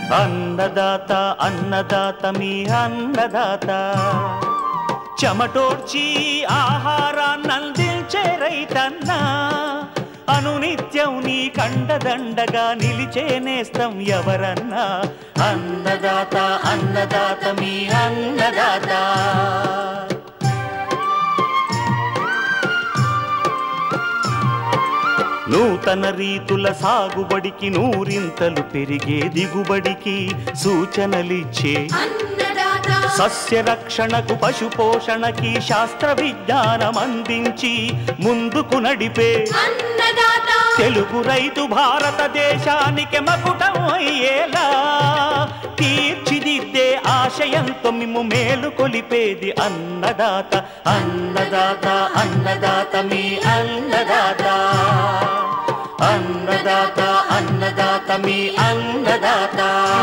అన్నదాత అన్నదాత మీ అన్నదాత చెమటోడ్చి ఆహారాన్నందించే రైతన్నా అనునిత్యం నీ కండదండగా నిలిచే నేస్తం ఎవరన్నా అన్నదాత అన్నదాత మీ అన్నదాత నూతన రీతుల సాగుబడికి నూరింతలు పెరిగే దిగుబడికి సూచనలిచ్చే అన్నదాత సస్య రక్షణకు పశు పోషణకి శాస్త్ర విజ్ఞానం అందించి ముందుకు నడిపే అన్నదాత తెలుగు రైతు భారతదేశానికి మకుటం అయ్యేలా తీర్చిదిద్దే ఆశయంతో మిమ్ము మేలు కొలిపేది అన్నదాత అన్నదాత అన్నదాత మీ అన్నదాత అన్నదాత అన్నదాత మీ అన్నదాత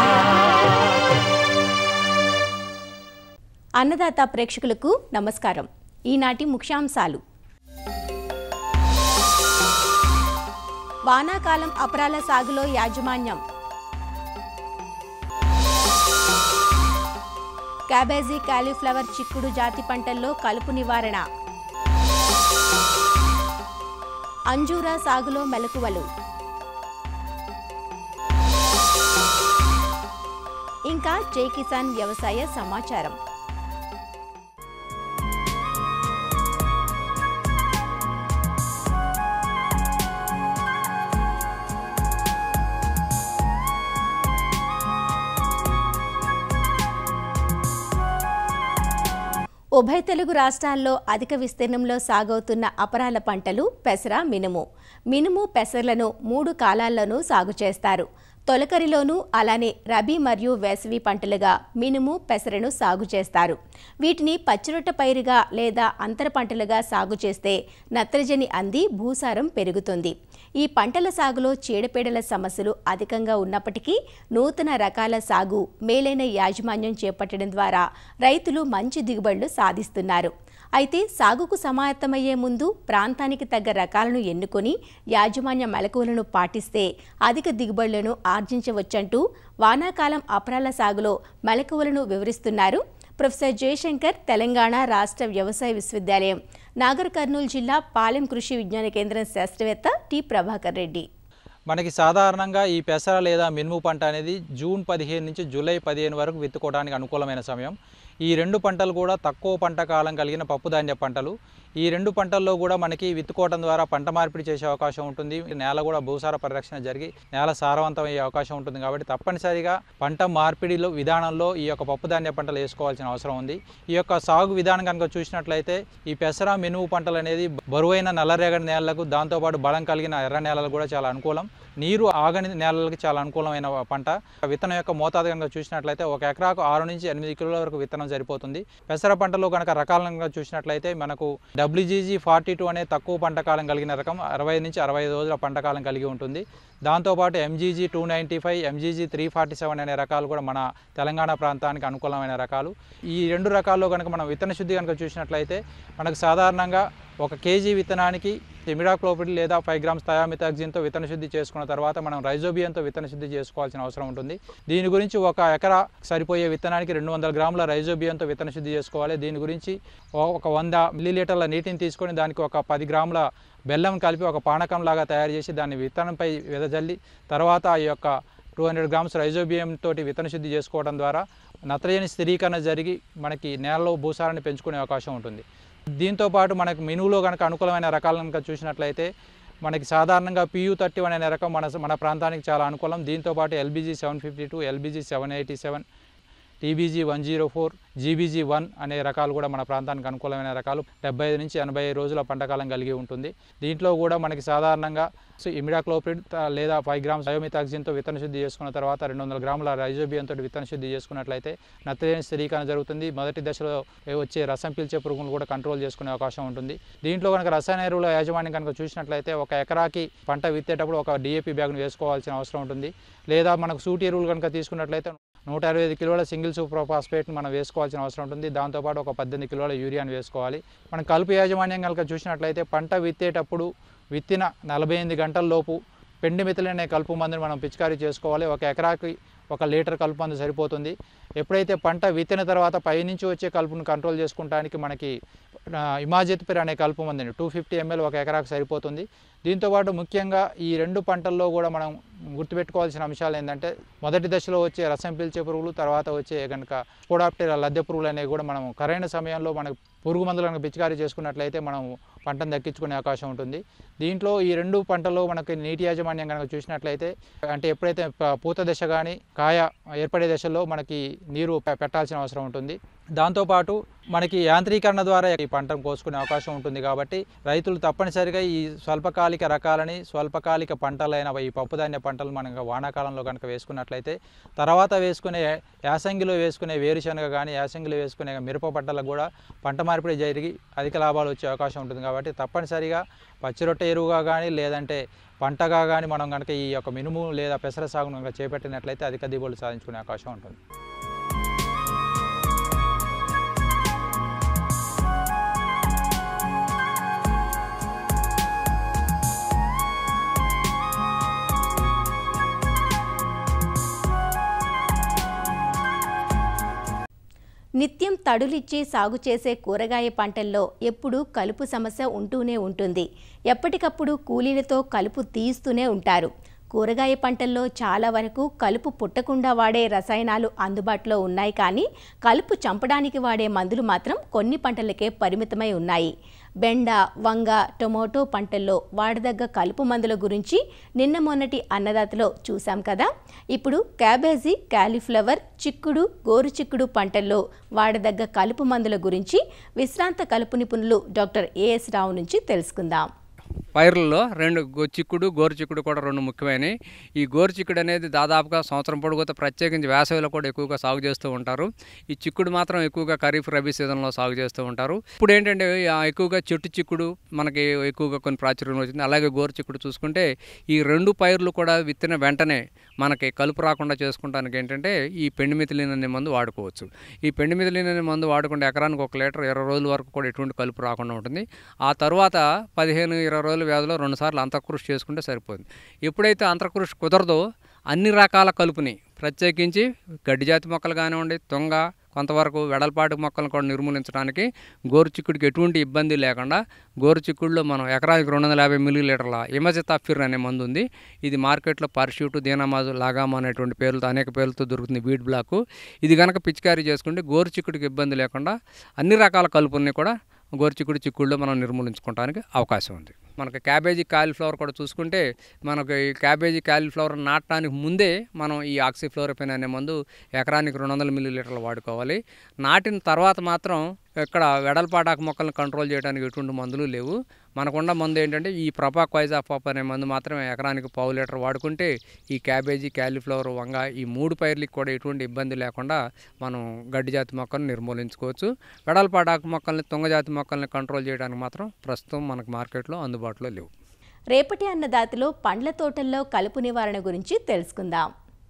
అన్నదాత ప్రేక్షకులకు నమస్కారం ఈనాటి ముఖ్యాంశాలు వానాకాలం అపరాల సాగులో యాజమాన్యం క్యాబేజీ కాలీఫ్లవర్ చిక్కుడు జాతి పంటల్లో కలుపు నివారణ అంజూరా సాగులో మెలకువలు ఇంకా జై కిసాన్ వ్యవసాయ సమాచారం ఉభయ తెలుగు రాష్ట్రాల్లో అధిక విస్తీర్ణంలో సాగవుతున్న అపరాల పంటలు పెసర మినుము మినుము పెసర్లను మూడు కాలాల్లోనూ సాగు చేస్తారు తొలకరిలోనూ అలానే రబీ మరియు వేసవి పంటలుగా మినుము పెసరను సాగు చేస్తారు వీటిని పచ్చిరొట్ట పైరుగా లేదా అంతర పంటలుగా సాగు చేస్తే నత్రజని అంది భూసారం పెరుగుతుంది ఈ పంటల సాగులో చీడపీడల సమస్యలు అధికంగా ఉన్నప్పటికీ నూతన రకాల సాగు మేలైన యాజమాన్యం చేపట్టడం ద్వారా రైతులు మంచి దిగుబడులు సాధిస్తున్నారు అయితే సాగుకు సమాయత్తమయ్యే ముందు ప్రాంతానికి తగ్గ రకాలను ఎన్నుకొని యాజమాన్య మెలకువలను పాటిస్తే అధిక దిగుబడులను ఆర్జించవచ్చంటూ వానాకాలం అపరాల సాగులో మెలకువలను వివరిస్తున్నారు ప్రొఫెసర్ జయశంకర్ తెలంగాణ రాష్ట్ర వ్యవసాయ విశ్వవిద్యాలయం నాగర్ కర్నూలు జిల్లా పాలెం కృషి విజ్ఞాన కేంద్రం శాస్త్రవేత్త టి ప్రభాకర్ రెడ్డి మనకి సాధారణంగా ఈ పెసర లేదా మినుము పంట అనేది జూన్ పదిహేను నుంచి జూలై పదిహేను వరకు విత్తుకోవడానికి అనుకూలమైన సమయం ఈ రెండు పంటలు కూడా తక్కువ పంట కాలం కలిగిన పప్పుధాన్య పంటలు ఈ రెండు పంటల్లో కూడా మనకి విత్తుకోవడం ద్వారా పంట మార్పిడి చేసే అవకాశం ఉంటుంది నేల కూడా భూసార పరిరక్షణ జరిగి నేల సారవంతం అయ్యే అవకాశం ఉంటుంది కాబట్టి తప్పనిసరిగా పంట మార్పిడిలో విధానంలో ఈ యొక్క పప్పుధాన్య పంటలు వేసుకోవాల్సిన అవసరం ఉంది ఈ యొక్క సాగు విధానం కనుక చూసినట్లయితే ఈ పెసర మినుము పంటలు అనేది బరువైన నల్లరేగడి నేలలకు దాంతోపాటు బలం కలిగిన ఎర్ర నేలలకు కూడా చాలా అనుకూలం నీరు ఆగని నేలలకు చాలా అనుకూలమైన పంట విత్తనం యొక్క మోతాదు కనుక చూసినట్లయితే ఒక ఎకరాకు ఆరు నుంచి ఎనిమిది కిలోల వరకు విత్తనం సరిపోతుంది పెసర పంటలో కనుక రకాలను కనుక చూసినట్లయితే మనకు డబ్ల్యూజీజీ ఫార్టీ టూ అనే తక్కువ పంట కాలం కలిగిన రకం అరవై నుంచి అరవై ఐదు రోజుల పంట కాలం కలిగి ఉంటుంది దాంతోపాటు MGG two ninety five MGG three forty seven అనే రకాలు కూడా మన తెలంగాణ ప్రాంతానికి అనుకూలమైన రకాలు ఈ రెండు రకాల్లో కనుక మనం విత్తన శుద్ధి కనుక చూసినట్లయితే మనకు సాధారణంగా ఒక కేజీ విత్తనానికి ఇమిడాక్లోపిడ్ లేదా ఫైవ్ గ్రామ్స్ థయామితాక్జిన్తో విత్తన శుద్ధి చేసుకున్న తర్వాత మనం రైజోబియంతో విత్తన శుద్ధి చేసుకోవాల్సిన అవసరం ఉంటుంది దీని గురించి ఒక ఎకరా సరిపోయే విత్తనానికి రెండు వందల గ్రాముల రైజోబియంతో విత్తన శుద్ధి చేసుకోవాలి దీని గురించి ఒక వంద మిల్లీలీటర్ల నీటిని తీసుకొని దానికి ఒక పది గ్రాముల బెల్లం కలిపి ఒక పానకం లాగా తయారు చేసి దాన్ని విత్తనంపై వెదజల్లి తర్వాత ఈ యొక్క టూ హండ్రెడ్ గ్రామ్స్ రైజోబియం తోటి విత్తన శుద్ధి చేసుకోవడం ద్వారా నత్రజని స్థిరీకరణ జరిగి మనకి నేలలో భూసారాన్ని పెంచుకునే అవకాశం ఉంటుంది దీంతో పాటు మనకు మెనువులో కనుక అనుకూలమైన రకాలను కనుక చూసినట్లయితే మనకి సాధారణంగా పియూ థర్టీ వన్ అనే రకం మన మన ప్రాంతానికి చాలా అనుకూలం దీంతో పాటు LBG seven fifty two LBG seven eighty seven TBG one zero four GBG one అనే రకాలు కూడా మన ప్రాంతానికి అనుకూలమైన రకాలు డెబ్బై ఐదు నుంచి ఎనభై రోజుల పంటకాలం కలిగి ఉంటుంది దీంట్లో కూడా మనకి సాధారణంగా ఇమిడాక్లోపిడ్ లేదా ఫైవ్ గ్రామ్స్ అయోమితాక్సిన్తో విత్తన శుద్ధి చేసుకున్న తర్వాత రెండు వందల గ్రాముల రైజోబియంతో విత్తన శుద్ధి చేసుకున్నట్లయితే నత్రజని స్థిరీకరణ జరుగుతుంది మొదటి దశలో వచ్చే రసం పీల్చే పురుగులు కూడా కంట్రోల్ చేసుకునే అవకాశం ఉంటుంది దీంట్లో కనుక రసాయన ఎరువుల యాజమాన్యం కనుక చూసినట్లయితే ఒక ఎకరాకి పంట విత్తేటప్పుడు ఒక డిఏపి బ్యాగ్ను వేసుకోవాల్సిన అవసరం ఉంటుంది లేదా మనకు సూటి ఎరువులు కనుక తీసుకున్నట్లయితే నూట అరవై ఐదు కిలోల సింగిల్ సూపర్ ఫాస్ఫేట్ని మనం వేసుకోవాల్సిన అవసరం ఉంటుంది దాంతోపాటు ఒక పద్దెనిమిది కిలోల యూరియాని వేసుకోవాలి మనం కలుపు యాజమాన్యం కనుక చూసినట్లయితే పంట విత్తేటప్పుడు విత్తిన నలభై ఎనిమిది గంటల లోపు పెండి మిథిలిన్ అనే కలుపు మందుని మనం పిచికారీ చేసుకోవాలి ఒక ఎకరాకి ఒక లీటర్ కలుపు మందు సరిపోతుంది ఎప్పుడైతే పంట విత్తిన తర్వాత పైనుంచి వచ్చే కలుపును కంట్రోల్ చేసుకోవడానికి మనకి ఇమాజిత్పిర్ అనే కలుపు మందుని టూ ఫిఫ్టీ ఎంఎల్ ఒక ఎకరాకు సరిపోతుంది దీంతోపాటు ముఖ్యంగా ఈ రెండు పంటల్లో కూడా మనం గుర్తుపెట్టుకోవాల్సిన అంశాలు ఏంటంటే మొదటి దశలో వచ్చే రసం పీల్చే పురుగులు తర్వాత వచ్చే కనుక స్పోడాప్టెరా లద్దె పురుగులు అనేవి కూడా మనం కరైన సమయంలో మనకు పురుగు మందులను పిచికారీ చేసుకున్నట్లయితే మనం పంటను దక్కించుకునే అవకాశం ఉంటుంది దీంట్లో ఈ రెండు పంటల్లో మనకి నీటి యాజమాన్యం కనుక చూసినట్లయితే అంటే ఎప్పుడైతే ప- పూత దశ కానీ కాయ ఏర్పడే దశలో మనకి నీరు పె- పెట్టాల్సిన అవసరం ఉంటుంది దాంతోపాటు మనకి యాంత్రీకరణ ద్వారా ఈ పంటను కోసుకునే అవకాశం ఉంటుంది కాబట్టి రైతులు తప్పనిసరిగా ఈ స్వల్పకాలిక రకాలని స్వల్పకాలిక పంటలైన ఈ పప్పుధాన్య పంటలు మనం వానాకాలంలో కనుక వేసుకున్నట్లయితే తర్వాత వేసుకునే యాసంగిలో వేసుకునే వేరుశనగ కానీ యాసంగిలో వేసుకునే మిరప పంటలకు కూడా పంట మార్పిడి జరిగి అధిక లాభాలు వచ్చే అవకాశం ఉంటుంది కాబట్టి తప్పనిసరిగా పచ్చిరొట్టె ఎరువుగా కానీ లేదంటే పంటగా కానీ మనం కనుక ఈ యొక్క మినుము లేదా పెసర సాగును కనుక చేపట్టినట్లయితే అధిక దిగుబడులు సాధించుకునే అవకాశం ఉంటుంది నిత్యం తడులిచ్చి సాగు చేసే కూరగాయ పంటల్లో ఎప్పుడూ కలుపు సమస్య ఉంటూనే ఉంటుంది ఎప్పటికప్పుడు కూలీలతో కలుపు తీస్తూనే ఉంటారు కూరగాయ పంటల్లో చాలా వరకు కలుపు పుట్టకుండా వాడే రసాయనాలు అందుబాటులో ఉన్నాయి కానీ కలుపు చంపడానికి వాడే మందులు మాత్రం కొన్ని పంటలకే పరిమితమై ఉన్నాయి బెండ వంగ టొమాటో పంటల్లో వాడదగ్గ కలుపు మందుల గురించి నిన్న మొన్నటి అన్నదాతలో చూసాం కదా ఇప్పుడు క్యాబేజీ కాలీఫ్లవర్ చిక్కుడు గోరు చిక్కుడు పంటల్లో వాడదగ్గ కలుపు మందుల గురించి విశ్రాంత కలుపు నిపుణులు డాక్టర్ ఏఎస్ రావు నుంచి తెలుసుకుందాం పైర్లలో రెండు గో- చిక్కుడు గోరు చిక్కుడు కూడా రెండు ముఖ్యమైనవి ఈ గోరు చిక్కుడు అనేది దాదాపుగా సంవత్సరం పొడుగుతో ప్రత్యేకించి వేసవిలో కూడా ఎక్కువగా సాగు చేస్తూ ఉంటారు ఈ చిక్కుడు మాత్రం ఎక్కువగా ఖరీఫ్ రబీ సీజన్లో సాగు చేస్తూ ఉంటారు ఇప్పుడు ఏంటంటే ఆ ఎక్కువగా చెట్టు చిక్కుడు మనకి ఎక్కువగా కొన్ని ప్రాచుర్యం వచ్చింది అలాగే గోరు చిక్కుడు చూసుకుంటే ఈ రెండు పైర్లు కూడా విత్తిన వెంటనే మనకి కలుపు రాకుండా చేసుకోవడానికి ఏంటంటే ఈ పెండి మిథిలిన్ అనే మందు వాడుకోవచ్చు ఈ పెండి మిథిలిన్ అనే మందు వాడుకుంటే ఎకరానికి ఒక లీటర్ ఇరవై రోజుల వరకు కూడా ఎటువంటి కలుపు రాకుండా ఉంటుంది ఆ తర్వాత పదిహేను ఇరవై రోజుల వ్యవధిలో రెండుసార్లు అంతఃకృషి చేసుకుంటే సరిపోతుంది ఎప్పుడైతే అంతఃకృషి కుదరదో అన్ని రకాల కలుపుని ప్రత్యేకించి గడ్డి జాతి మొక్కలు కానివ్వండి తుంగ కొంతవరకు వెడల్పాటి మొక్కలను కూడా నిర్మూలించడానికి గోరు చిక్కుడికి ఎటువంటి ఇబ్బంది లేకుండా గోరు చిక్కుడులో మనం ఎకరానికి రెండు వందల యాభై మిల్లీ లీటర్ల ఇమజితాఫిర్ అనే మందు ఉంది ఇది మార్కెట్లో పర్ష్యూట్ దీనామాజు లాగామా అనేటువంటి పేర్లతో అనేక పేర్లతో దొరుకుతుంది వీడ్ బ్లాక్ ఇది కనుక పిచికారీ చేసుకుంటే గోరు చిక్కుడికి ఇబ్బంది లేకుండా అన్ని రకాల కలుపుల్ని కూడా గోరుచిక్కుడు చిక్కుళ్ళు మనం నిర్మూలించుకోవడానికి అవకాశం ఉంది మనకి క్యాబేజీ కాలీఫ్లవర్ కూడా చూసుకుంటే మనకి ఈ క్యాబేజీ కాలీఫ్లవర్ నాటడానికి ముందే మనం ఈ ఆక్సిఫ్లోరోపిన్ అనే మందు ఎకరానికి రెండు వందల మిల్లీ లీటర్లు వాడుకోవాలి నాటిన తర్వాత మాత్రం ఇక్కడ వెడల్పాటాకు మొక్కలను కంట్రోల్ చేయడానికి ఎటువంటి మందులు లేవు మనకున్న మందు ఏంటంటే ఈ ప్రపా క్వైజాపాప్ అనే మందు మాత్రమే ఎకరానికి పావు లీటర్ వాడుకుంటే ఈ క్యాబేజీ క్యాలీఫ్లవర్ వంగ ఈ మూడు పైర్లకి కూడా ఎటువంటి ఇబ్బంది లేకుండా మనం గడ్డి జాతి మొక్కలను నిర్మూలించుకోవచ్చు వెడల్పాటాకు మొక్కల్ని తుంగజాతి మొక్కల్ని కంట్రోల్ చేయడానికి మాత్రం ప్రస్తుతం మనకు మార్కెట్లో అందుబాటులో లేవు రేపటి అన్నదాతలో పండ్ల తోటల్లో కలుపు నివారణ గురించి తెలుసుకుందాం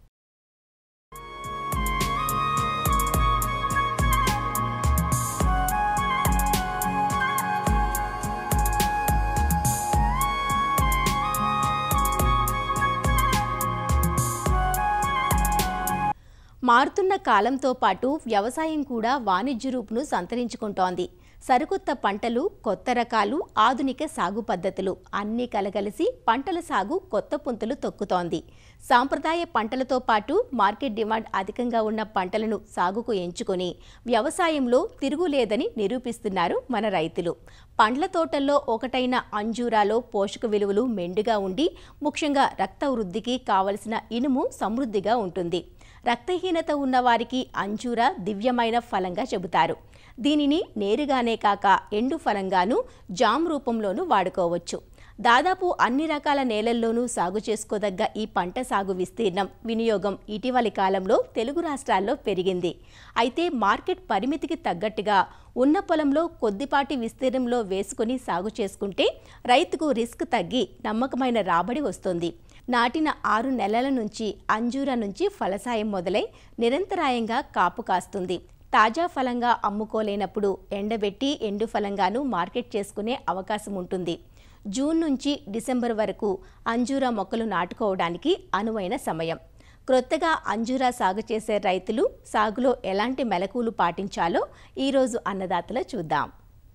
మారుతున్న కాలంతో పాటు వ్యవసాయం కూడా వాణిజ్య రూపును సంతరించుకుంటోంది సరికొత్త పంటలు కొత్త రకాలు ఆధునిక సాగు పద్ధతులు అన్నీ కలగలిసి పంటల సాగు కొత్త పుంతలు తొక్కుతోంది సాంప్రదాయ పంటలతో పాటు మార్కెట్ డిమాండ్ అధికంగా ఉన్న పంటలను సాగుకు ఎంచుకొని వ్యవసాయంలో తిరుగులేదని నిరూపిస్తున్నారు మన రైతులు పండ్ల తోటల్లో ఒకటైన అంజూరాలో పోషక విలువలు మెండుగా ఉండి ముఖ్యంగా రక్త వృద్ధికి కావలసిన ఇనుము సమృద్ధిగా ఉంటుంది రక్తహీనత ఉన్నవారికి అంజూర దివ్యమైన ఫలంగా చెబుతారు దీనిని నేరుగానే కాక ఎండు ఫలంగాను జామ్ రూపంలోనూ వాడుకోవచ్చు దాదాపు అన్ని రకాల నేలల్లోనూ సాగు చేసుకోదగ్గ ఈ పంట సాగు విస్తీర్ణం వినియోగం ఇటీవలి కాలంలో తెలుగు రాష్ట్రాల్లో పెరిగింది అయితే మార్కెట్ పరిమితికి తగ్గట్టుగా ఉన్న పొలంలో కొద్దిపాటి విస్తీర్ణంలో వేసుకొని సాగు చేసుకుంటే రైతుకు రిస్క్ తగ్గి నమ్మకమైన రాబడి వస్తుంది నాటిన ఆరు నెలల నుంచి అంజూర నుంచి ఫలసాయం మొదలై నిరంతరాయంగా కాపు కాస్తుంది తాజా ఫలంగా అమ్ముకోలేనప్పుడు ఎండబెట్టి ఎండు ఫలంగాను మార్కెట్ చేసుకునే అవకాశం ఉంటుంది జూన్ నుంచి డిసెంబర్ వరకు అంజూరా మొక్కలు నాటుకోవడానికి అనువైన సమయం క్రొత్తగా అంజూరా సాగు చేసే రైతులు సాగులో ఎలాంటి మెలకువలు పాటించాలో ఈరోజు అన్నదాతలో చూద్దాం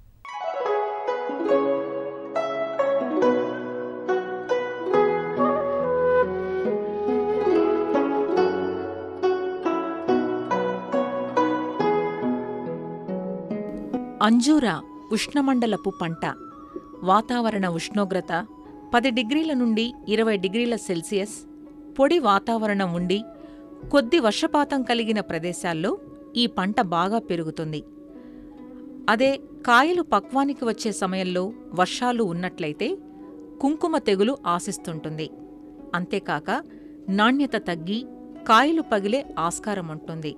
అంజూరా ఉష్ణమండలపు పంట వాతావరణ ఉష్ణోగ్రత పది డిగ్రీల నుండి ఇరవై డిగ్రీల సెల్సియస్ పొడి వాతావరణం ఉండి కొద్ది వర్షపాతం కలిగిన ప్రదేశాల్లో ఈ పంట బాగా పెరుగుతుంది అదే కాయలు పక్వానికి వచ్చే సమయంలో వర్షాలు ఉన్నట్లయితే కుంకుమ తెగులు ఆశిస్తుంటుంది అంతేకాక నాణ్యత తగ్గి కాయలు పగిలే ఆస్కారం ఉంటుంది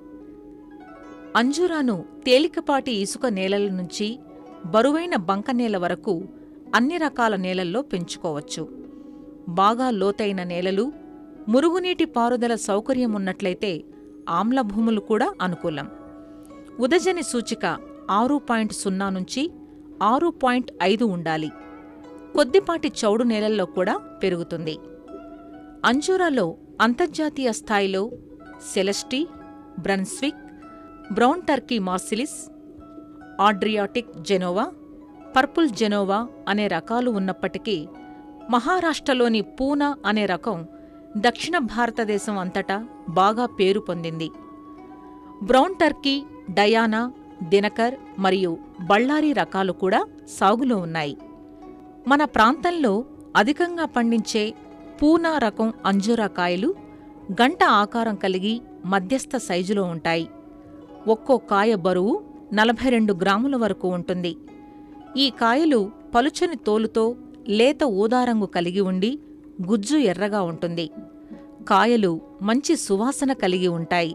అంజూరాను తేలికపాటి ఇసుక నేలల నుంచి బరువైన బంక నేల వరకు అన్ని రకాల నేలల్లో పెంచుకోవచ్చు బాగా లోతైన నేలలు మురుగునీటి పారుదల సౌకర్యం ఉన్నట్లయితే ఆమ్ల భూములు కూడా అనుకూలం ఉదజని సూచిక ఆరు పాయింట్ సున్నా నుంచి ఆరు పాయింట్ ఐదు ఉండాలి కొద్దిపాటి చౌడు నేలల్లో కూడా పెరుగుతుంది అంజూరాలో అంతర్జాతీయ స్థాయిలో Celeste Brunswick Brown Turkey Marseilles Adriatic Genoa Purple Genoa అనే రకాలు ఉన్నప్పటికీ మహారాష్ట్రలోని పూనా అనే రకం దక్షిణ భారతదేశం అంతటా బాగా పేరు పొందింది బ్రౌన్ టర్కీ డయానా దినకర్ మరియు బళ్ళారి రకాలు కూడా సాగులో ఉన్నాయి మన ప్రాంతంలో అధికంగా పండించే పూనా రకం అంజూరా కాయలు గంట ఆకారం కలిగి మధ్యస్థ సైజులో ఉంటాయి ఒక్కో కాయ బరువు నలభై రెండు గ్రాముల వరకు ఉంటుంది ఈ కాయలు పలుచని తోలుతో లేత ఊదారంగు కలిగి ఉండి గుజ్జు ఎర్రగా ఉంటుంది కాయలు మంచి సువాసన కలిగి ఉంటాయి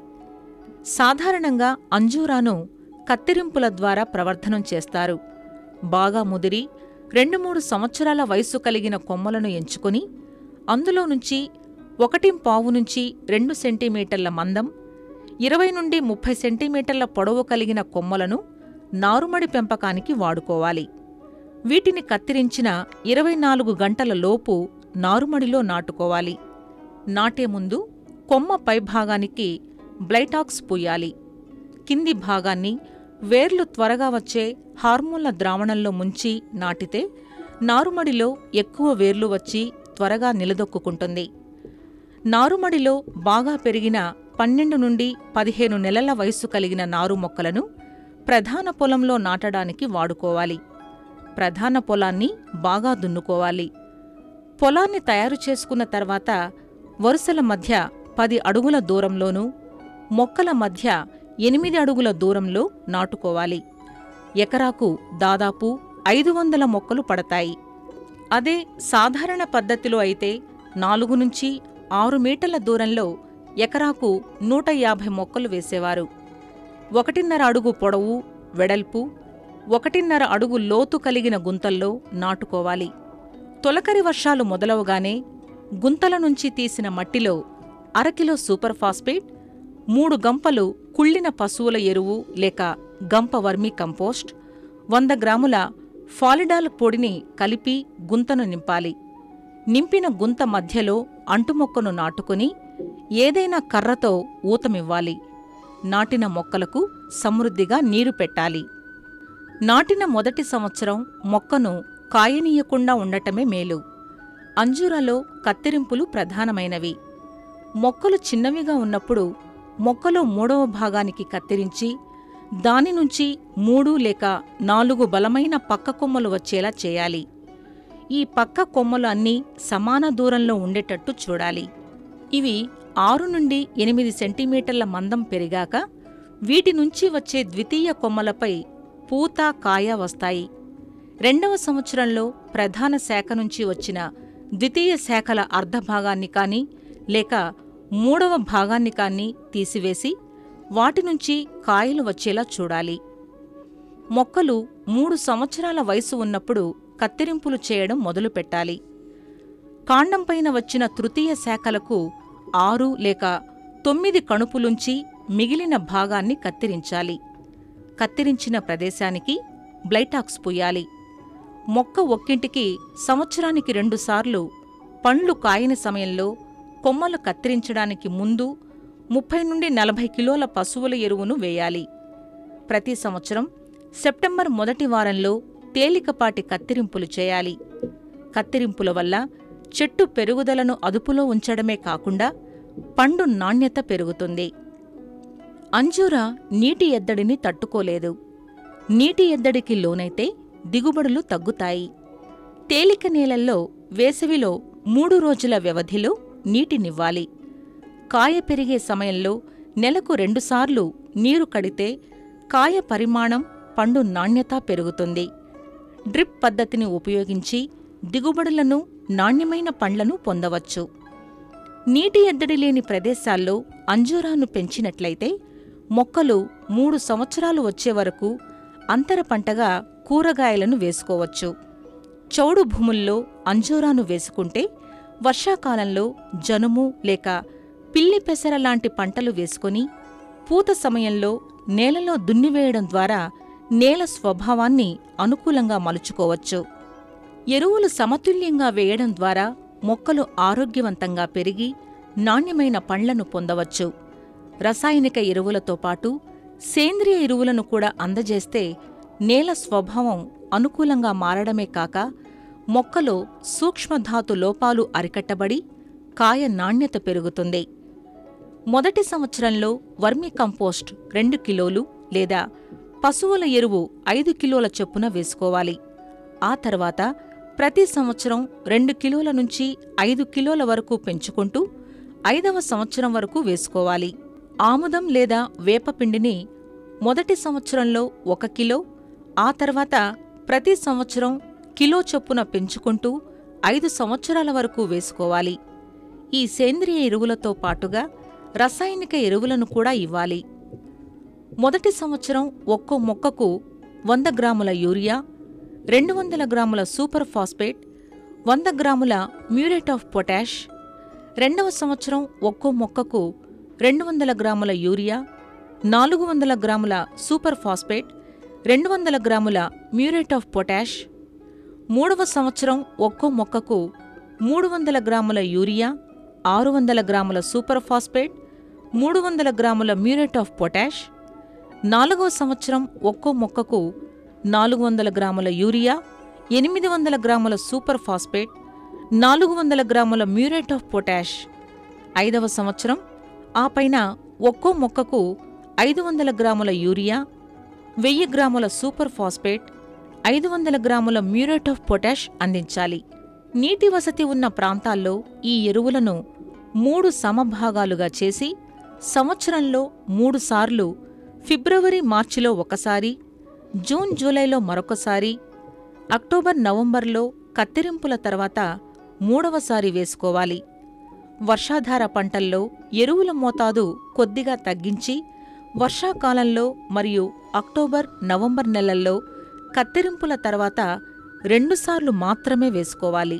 సాధారణంగా అంజూరాను కత్తిరింపుల ద్వారా ప్రవర్ధనం చేస్తారు బాగా ముదిరి రెండు మూడు సంవత్సరాల వయస్సు కలిగిన కొమ్మలను ఎంచుకొని అందులో నుంచి ఒకటి పావు నుంచి రెండు సెంటీమీటర్ల మందం ఇరవై నుండి ముప్పై సెంటీమీటర్ల పొడవు కలిగిన కొమ్మలను నారుమడి పెంపకానికి వాడుకోవాలి వీటిని కత్తిరించిన ఇరవై నాలుగు గంటల లోపు నారుమడిలో నాటుకోవాలి నాటే ముందు కొమ్మ పైభాగానికి బ్లైటాక్స్ పూయాలి కింది భాగాన్ని వేర్లు త్వరగా వచ్చే హార్మోన్ల ద్రావణంలో ముంచి నాటితే నారుమడిలో ఎక్కువ వేర్లు వచ్చి త్వరగా నిలదొక్కుంటుంది నారుమడిలో బాగా పెరిగిన పన్నెండు నుండి పదిహేను నెలల వయస్సు కలిగిన నారు మొక్కలను ప్రధాన పొలంలో నాటడానికి వాడుకోవాలి ప్రధాన పొలాన్ని బాగా దున్నుకోవాలి పొలాన్ని తయారు చేసుకున్న తర్వాత వరుసల మధ్య పది అడుగుల దూరంలోనూ మొక్కల మధ్య ఎనిమిది అడుగుల దూరంలో నాటుకోవాలి ఎకరాకు దాదాపు ఐదు వందల మొక్కలు పడతాయి అదే సాధారణ పద్ధతిలో అయితే నాలుగు నుంచి ఆరు మీటర్ల దూరంలో ఎకరాకు నూట యాభై మొక్కలు వేసేవారు ఒకటిన్నర అడుగు పొడవు వెడల్పు ఒకటిన్నర అడుగు లోతు కలిగిన గుంతల్లో నాటుకోవాలి తొలకరి వర్షాలు మొదలవగానే గుంతల నుంచి తీసిన మట్టిలో అరకిలో సూపర్ ఫాస్ఫేట్ మూడు గంపలు కుళ్ళిన పశువుల ఎరువు లేక గంప వర్మీ కంపోస్ట్ వంద గ్రాముల ఫాలిడాల్ పొడిని కలిపి గుంతను నింపాలి నింపిన గుంత మధ్యలో అంటుమొక్కను నాటుకుని ఏదైనా కర్రతో ఊతమివ్వాలి నాటిన మొక్కలకు సమృద్ధిగా నీరు పెట్టాలి నాటిన మొదటి సంవత్సరం మొక్కను కాయనీయకుండా ఉండటమే మేలు అంజూరాలో కత్తిరింపులు ప్రధానమైనవి మొక్కలు చిన్నవిగా ఉన్నప్పుడు మొక్కలో మూడవ భాగానికి కత్తిరించి దాని నుంచి మూడు లేక నాలుగు బలమైన పక్క కొమ్మలు వచ్చేలా చేయాలి ఈ పక్క కొమ్మలు అన్నీ సమాన దూరంలో ఉండేటట్టు చూడాలి ఇవి ఆరు నుండి ఎనిమిది సెంటీమీటర్ల మందం పెరిగాక వీటి నుంచి వచ్చే ద్వితీయ కొమ్మలపై పూత కాయ వస్తాయి రెండవ సంవత్సరంలో ప్రధాన శాఖ నుంచి వచ్చిన ద్వితీయ శాఖల అర్ధభాగాన్ని కాని లేక మూడవ భాగాన్ని కాని తీసివేసి వాటి నుంచి కాయలు వచ్చేలా చూడాలి మొక్కలు మూడు సంవత్సరాల వయసు ఉన్నప్పుడు కత్తిరింపులు చేయడం మొదలుపెట్టాలి కాండంపైన వచ్చిన తృతీయ శాఖలకు ఆరు లేక తొమ్మిది కణుపులుంచి మిగిలిన భాగాన్ని కత్తిరించాలి కత్తిరించిన ప్రదేశానికి బ్లైటాక్స్ పూయాలి మొక్క ఒక్కింటికి సంవత్సరానికి రెండుసార్లు పండ్లు కాయని సమయంలో కొమ్మలు కత్తిరించడానికి ముందు ముప్పై నుండి నలభై కిలోల పశువుల ఎరువును వేయాలి ప్రతి సంవత్సరం సెప్టెంబర్ మొదటి వారంలో తేలికపాటి కత్తిరింపులు చేయాలి కత్తిరింపుల వల్ల చెట్టు పెరుగుదలను అదుపులో ఉంచడమే కాకుండా పండు నాణ్యత పెరుగుతుంది అంజూర నీటి ఎద్దడిని తట్టుకోలేదు నీటి ఎద్దడికి లోనైతే దిగుబడులు తగ్గుతాయి తేలిక నేలల్లో వేసవిలో మూడు రోజుల వ్యవధిలో నీటినివ్వాలి కాయ పెరిగే సమయంలో నెలకు రెండుసార్లు నీరు కడితే కాయ పరిమాణం పండు నాణ్యత పెరుగుతుంది డ్రిప్ పద్ధతిని ఉపయోగించి దిగుబడులను నాణ్యమైన పండ్లను పొందవచ్చు నీటి ఎద్దడి లేని ప్రదేశాల్లో అంజూరాను పెంచినట్లయితే మొక్కలు మూడు సంవత్సరాలు వచ్చే వరకు అంతర పంటగా కూరగాయలను వేసుకోవచ్చు చౌడు భూముల్లో అంజూరాను వేసుకుంటే వర్షాకాలంలో జనుము లేక పిల్లి పెసర లాంటి పంటలు వేసుకొని పూత సమయంలో నేలలో దున్నివేయడం ద్వారా నేల స్వభావాన్ని అనుకూలంగా మలుచుకోవచ్చు ఎరువులు సమతుల్యంగా వేయడం ద్వారా మొక్కలు ఆరోగ్యవంతంగా పెరిగి నాణ్యమైన పండ్లను పొందవచ్చు రసాయనిక ఎరువులతో పాటు సేంద్రియ ఎరువులను కూడా అందజేస్తే నేల స్వభావం అనుకూలంగా మారడమే కాక మొక్కలో సూక్ష్మధాతు లోపాలు అరికట్టబడి కాయ నాణ్యత పెరుగుతుంది మొదటి సంవత్సరంలో వర్మి కంపోస్ట్ రెండు కిలోలు లేదా పశువుల ఎరువు ఐదు కిలోల చొప్పున వేసుకోవాలి ఆ తర్వాత ప్రతి సంవత్సరం రెండు కిలోల నుంచి ఐదు కిలోల వరకు పెంచుకుంటూ ఐదవ సంవత్సరం వరకు వేసుకోవాలి ఆముదం లేదా వేపపిండిని మొదటి సంవత్సరంలో ఒక కిలో ఆ తర్వాత ప్రతి సంవత్సరం కిలో చొప్పున పెంచుకుంటూ ఐదు సంవత్సరాల వరకు వేసుకోవాలి ఈ సేంద్రియ ఎరువులతో పాటుగా రసాయనిక ఎరువులను కూడా ఇవ్వాలి మొదటి సంవత్సరం ఒక్కో మొక్కకు వంద గ్రాముల యూరియా రెండు వందల గ్రాముల సూపర్ ఫాస్ఫేట్ వంద గ్రాముల మ్యూరేట్ ఆఫ్ పొటాష్ రెండవ సంవత్సరం ఒక్కో మొక్కకు రెండు వందల గ్రాముల యూరియా నాలుగు వందల గ్రాముల సూపర్ ఫాస్ఫేట్ రెండు వందల గ్రాముల మ్యూరేట్ ఆఫ్ పొటాష్ మూడవ సంవత్సరం ఒక్కో మొక్కకు మూడు వందల గ్రాముల యూరియా ఆరు వందల గ్రాముల సూపర్ ఫాస్ఫేట్ మూడు వందల గ్రాముల మ్యూరేట్ ఆఫ్ పొటాష్ నాలుగవ సంవత్సరం ఒక్కో మొక్కకు నాలుగు వందల గ్రాముల యూరియా ఎనిమిది వందల గ్రాముల సూపర్ ఫాస్ఫేట్ నాలుగు వందల గ్రాముల మ్యూరేట్ ఆఫ్ పొటాష్ ఐదవ సంవత్సరం ఆ పైన ఒక్కో మొక్కకు ఐదు వందల గ్రాముల యూరియా వెయ్యి గ్రాముల సూపర్ ఫాస్ఫేట్ ఐదు వందల గ్రాముల మ్యూరేట్ ఆఫ్ పొటాష్ అందించాలి నీటి వసతి ఉన్న ప్రాంతాల్లో ఈ ఎరువులను మూడు సమభాగాలుగా చేసి సంవత్సరంలో మూడుసార్లు ఫిబ్రవరి మార్చిలో ఒకసారి జూన్ జూలైలో మరొకసారి అక్టోబర్ నవంబర్లో కత్తిరింపుల తర్వాత మూడవసారి వేసుకోవాలి వర్షాధార పంటల్లో ఎరువుల మోతాదు కొద్దిగా తగ్గించి వర్షాకాలంలో మరియు అక్టోబర్ నవంబర్ నెలల్లో కత్తిరింపుల తర్వాత రెండుసార్లు మాత్రమే వేసుకోవాలి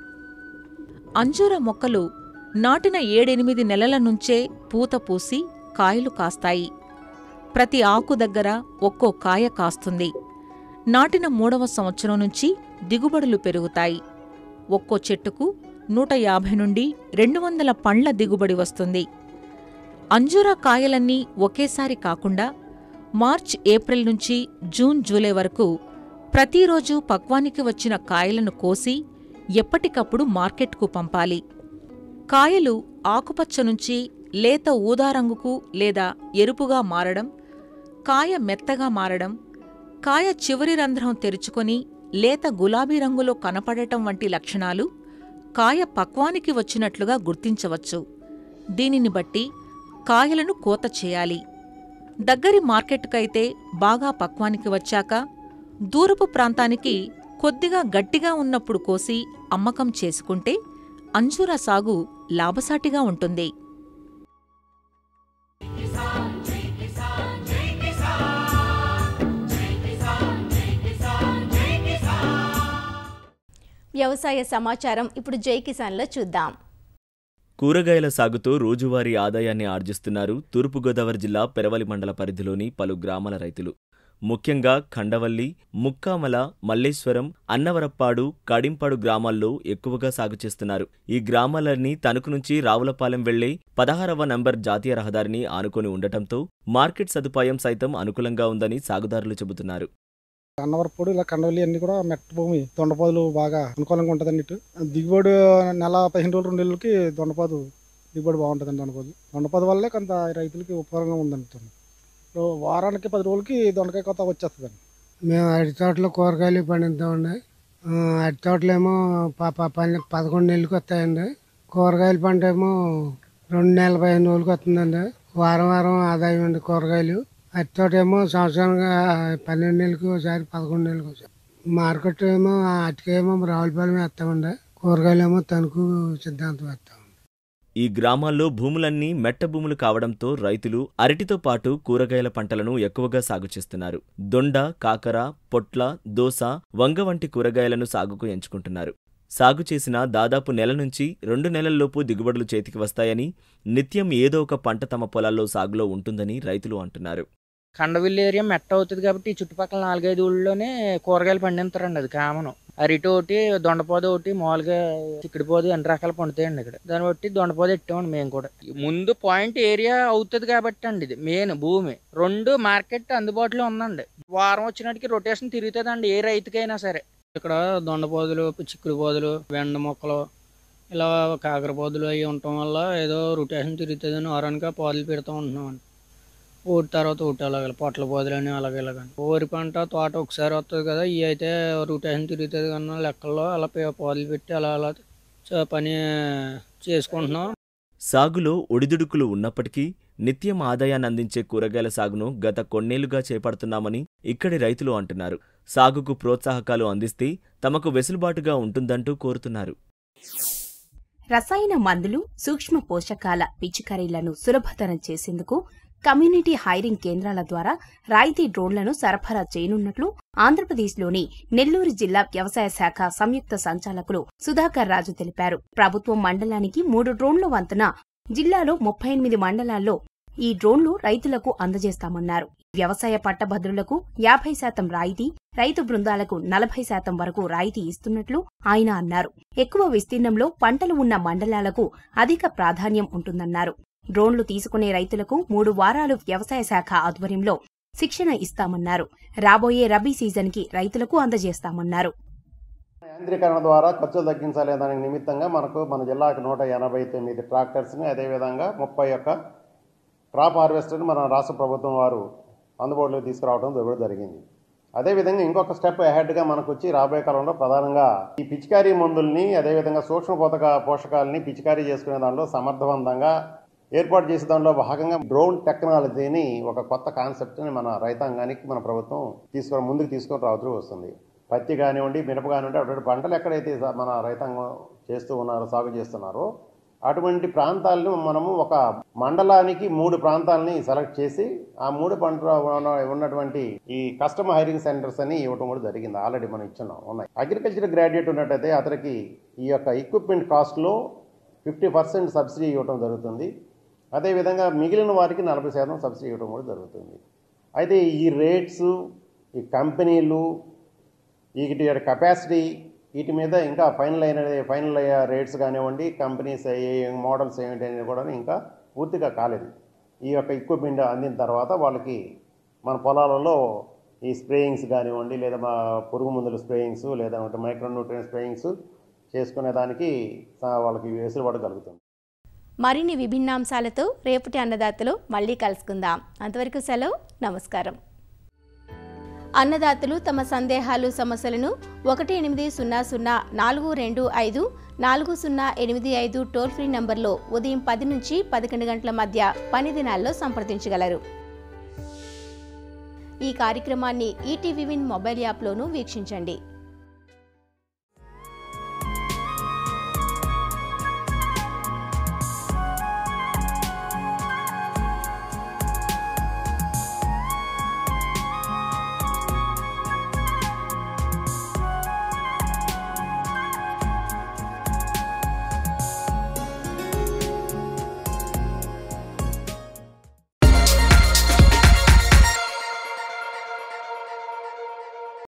అంజూర మొక్కలు నాటిన ఏడెనిమిది నెలల నుంచే పూత పూసి కాయలు కాస్తాయి ప్రతి ఆకు దగ్గర ఒక్కో కాయ కాస్తుంది నాటిన మూడవ సంవత్సరం నుంచి దిగుబడులు పెరుగుతాయి ఒక్కో చెట్టుకు నూట యాభై నుండి రెండు వందల పండ్ల దిగుబడి వస్తుంది అంజూర కాయలన్నీ ఒకేసారి కాకుండా మార్చ్ ఏప్రిల్ నుంచి జూన్ జూలై వరకు ప్రతిరోజు పక్వానికి వచ్చిన కాయలను కోసి ఎప్పటికప్పుడు మార్కెట్కు పంపాలి కాయలు ఆకుపచ్చ నుంచి లేత ఊదా రంగుకు లేదా ఎరుపుగా మారడం కాయ మెత్తగా మారడం కాయ చివరి రంధ్రం తెరుచుకొని లేత గులాబీ రంగులో కనపడటం వంటి లక్షణాలు కాయ పక్వానికి వచ్చినట్లుగా గుర్తించవచ్చు దీనిని బట్టి కాయలను కోత చేయాలి దగ్గరి మార్కెట్కైతే బాగా పక్వానికి వచ్చాక దూరపు ప్రాంతానికి కొద్దిగా గట్టిగా ఉన్నప్పుడు కోసి అమ్మకం చేసుకుంటే అంజూర సాగు లాభసాటిగా ఉంటుంది వ్యవసాయ సమాచారం ఇప్పుడు జై కిసాన్లో చూద్దాం కూరగాయల సాగుతో రోజువారీ ఆదాయాన్ని ఆర్జిస్తున్నారు తూర్పుగోదావరి జిల్లా పెరవలి మండల పరిధిలోని పలు గ్రామాల రైతులు ముఖ్యంగా ఖండవల్లి ముక్కామల మల్లేశ్వరం అన్నవరప్పాడు కడింపాడు గ్రామాల్లో ఎక్కువగా సాగు చేస్తున్నారు ఈ గ్రామాలన్నీ తణుకు నుంచి రావులపాలెం వెళ్లే పదహారవ నంబర్ జాతీయ రహదారిని ఆనుకొని ఉండటంతో మార్కెట్ సదుపాయం సైతం అనుకూలంగా ఉందని సాగుదారులు చెబుతున్నారు అన్నవరపొడి ఇలా కండవల్లి అన్ని కూడా మెట్ట భూమి దొండపాదులు బాగా అనుకూలంగా ఉంటుంది అన్నిటి దిగుబడి నెల పదిహేను రోజులు రెండు నెలలకి దొండపాదు దిగుబడి బాగుంటుందండి దొండపాదు దొండపాదు వల్లే కొంత రైతులకి ఉపయోగంగా ఉందండి ఇప్పుడు వారానికి పది రోజులకి దొండకాయ కొత్త వచ్చేస్తుందండి మేము అరటి తోటలో కూరగాయలు పండిస్తామండి ఆ, అరటి తోటలు ఏమో ప- ప- పన్నె పదకొండు నెలలకు వస్తాయండి కూరగాయల పంట ఏమో రెండు నెలల పదిహేను రోజులకి వస్తుందండి వారం వారం ఆదాయం అండి కూరగాయలు అరటి తోట ఏమో సంవత్సరానికి పన్నెండు నెలలకు ఒకసారి పదకొండు నెలలకు ఒకసారి మార్కెట్ ఏమో అటుక ఏమో రావులపాలెం వేస్తామండి కూరగాయలు ఏమో తణుకు సిద్ధాంతం వేస్తాం ఈ గ్రామాల్లో భూములన్నీ మెట్ట భూములు కావడంతో రైతులు అరటితో పాటు కూరగాయల పంటలను ఎక్కువగా సాగు చేస్తున్నారు దొండ కాకర పొట్ల దోస వంగ వంటి కూరగాయలను సాగుకు ఎంచుకుంటున్నారు సాగు చేసిన దాదాపు నెల నుంచి రెండు నెలల్లోపు దిగుబడులు చేతికి వస్తాయని నిత్యం ఏదో ఒక పంట తమ పొలాల్లో సాగులో ఉంటుందని రైతులు అంటున్నారు కండవిల్లి ఏరియా మెట్ట అవుతుంది కాబట్టి ఈ చుట్టుపక్కల నాలుగైదు ఊళ్ళోనే కూరగాయలు పండిస్తారండి అది కామను అరటి ఒకటి దొండపోద ఒకటి మామూలుగా చిక్కుడుపోదు అన్ని రకాలు పండుతాయండి ఇక్కడ దాన్ని బట్టి దొండపోద ఎట్టామండి మేము కూడా ముందు పాయింట్ ఏరియా అవుతుంది కాబట్టి అండి ఇది మెయిన్ భూమి రెండు మార్కెట్ అందుబాటులో ఉందండి వారం వచ్చినట్టుకి రొటేషన్ తిరుగుతుందండి ఏ రైతుకైనా సరే ఇక్కడ దొండపోదులు చిక్కుడు పోదులు బెండ మొక్కలు ఇలా కాకర పోదులు అవి ఉండటం వల్ల ఏదో రొటేషన్ తిరుగుతుందని వారానికి ఆ పోదులు పెడుతూ ఉంటున్నామండి ఊటి తర్వాత ఊటి అలాగ పొట్ల పోదులని అలాగే ఇలాగని వరి పంట తోట ఒకసారి వస్తుంది కదా ఇవి అయితే రొటేషన్ తిరుగుతుంది కన్నా లెక్కల్లో అలా పే- పోదులు పెట్టి అలా అలా చ- పని చేసుకుంటున్నాం సాగులో ఒడిదుడుకులు ఉన్నప్పటికీ నిత్యం ఆదాయాన్ని అందించే కూరగాయల సాగును గత కొన్నేళ్లుగా చేపడుతున్నామని ఇక్కడి రైతులు అంటున్నారు సాగుకు ప్రోత్సాహకాలు అందిస్తే తమకు వెసులుబాటుగా ఉంటుందంటూ కోరుతున్నారు రసాయన మందులు సూక్ష్మ పోషకాల పిచికారీలను సులభతరం చేసేందుకు కమ్యూనిటీ హైరింగ్ కేంద్రాల ద్వారా రాయితీ డ్రోన్లను సరఫరా చేయనున్నట్లు ఆంధ్రప్రదేశ్లోని నెల్లూరు జిల్లా వ్యవసాయ శాఖ సంయుక్త సంచాలకులు సుధాకర్ రాజు తెలిపారు ప్రభుత్వం మండలానికి మూడు డ్రోన్ల వంతున జిల్లాలో ముప్పై ఎనిమిది మండలాల్లో ఈ డ్రోన్లు రైతులకు అందజేస్తామన్నారు వ్యవసాయ పట్టభద్రులకు యాభై శాతం రాయితీ రైతు బృందాలకు నలభై శాతం వరకు రాయితీ ఇస్తున్నట్లు ఆయన అన్నారు ఎక్కువ విస్తీర్ణంలో పంటలు ఉన్న మండలాలకు అధిక ప్రాధాన్యం ఉంటుందన్నారు డ్రోన్లు తీసుకునే రైతులకు మూడు వారాలు వ్యవసాయ శాఖ ఆధ్వర్యంలో శిక్షణ ఇస్తామన్నారు రాబోయే రబీ సీజన్కి రైతులకు అందజేస్తామన్నారు యాంత్రీకరణ ద్వారా ఖర్చులు తగ్గించాలి దానికి నిమిత్తంగా మనకు మన జిల్లాకు నూట ఎనభై తొమ్మిది ట్రాక్టర్స్ని అదేవిధంగా ముప్పై ఒక్క క్రాప్ హార్వెస్టర్ని మన రాష్ట్ర ప్రభుత్వం వారు అందుబాటులోకి తీసుకురావడం జరగడం జరిగింది అదేవిధంగా ఇంకొక స్టెప్ అహెడ్గా మనకు వచ్చి రాబోయే కాలంలో ప్రధానంగా ఈ పిచికారీ మందుల్ని అదేవిధంగా సూక్ష్మ పోషక పోషకాలని పిచికారీ చేసుకునే దాంట్లో సమర్థవంతంగా ఏర్పాటు చేసే దాంట్లో భాగంగా డ్రోన్ టెక్నాలజీని ఒక కొత్త కాన్సెప్ట్ని మన రైతాంగానికి మన ప్రభుత్వం తీసుకొని ముందుకు తీసుకొని రావడం వస్తుంది పత్తి కానివ్వండి మినప కానివ్వండి అటువంటి పంటలు ఎక్కడైతే స- మన రైతాంగం చేస్తూ ఉన్నారో సాగు చేస్తున్నారో అటువంటి ప్రాంతాలను మనము ఒక మండలానికి మూడు ప్రాంతాలని సెలెక్ట్ చేసి ఆ మూడు పంట ఉన్న- ఉన్నటువంటి ఈ కస్టమర్ హైరింగ్ సెంటర్స్ అని ఇవ్వడం కూడా జరిగింది ఆల్రెడీ మనం ఇచ్చున్నాం ఉన్నాయి అగ్రికల్చర్ గ్రాడ్యుయేట్ ఉన్నట్టయితే అతనికి ఈ యొక్క ఎక్విప్మెంట్ కాస్ట్లో ఫిఫ్టీ పర్సెంట్ సబ్సిడీ ఇవ్వడం జరుగుతుంది అదేవిధంగా మిగిలిన వారికి నలభై శాతం సబ్సిడీ ఇవ్వడం కూడా జరుగుతుంది అయితే ఈ రేట్స్ ఈ కంపెనీలు వీటి యొక్క కెపాసిటీ వీటి మీద ఇంకా ఫైనల్ అయిన ఫైనల్ అయ్యే రేట్స్ కానివ్వండి కంపెనీస్ ఏ మోడల్స్ ఏమిటి అనేది కూడా ఇంకా పూర్తిగా కాలేదు ఈ యొక్క ఎక్విప్మెంట్ అందిన తర్వాత వాళ్ళకి మన పొలాలలో ఈ స్ప్రేయింగ్స్ కానివ్వండి లేదా మా పురుగు మందుల స్ప్రేయింగ్స్ లేదా మైక్రోన్యూట్రియన్ స్ప్రేయింగ్స్ చేసుకునే దానికి స- వాళ్ళకి వెసులుబాటు కలుగుతుంది మరిన్ని విభిన్నాంశాలతో రేపటి అన్నదాతలో మళ్ళీ కలుసుకుందాం అంతవరకు సెలవు నమస్కారం అన్నదాతలు తమ సందేహాలు సమస్యలను ఒకటి ఎనిమిది సున్నా సున్నా నాలుగు రెండు ఐదు నాలుగు సున్నా ఎనిమిది ఐదు టోల్ ఫ్రీ నంబర్లో ఉదయం పది నుంచి పదకొండు గంటల మధ్య పని దినాల్లో సంప్రదించగలరు ఈ కార్యక్రమాన్ని ఈటీవీ విన్ మొబైల్ యాప్లోనూ వీక్షించండి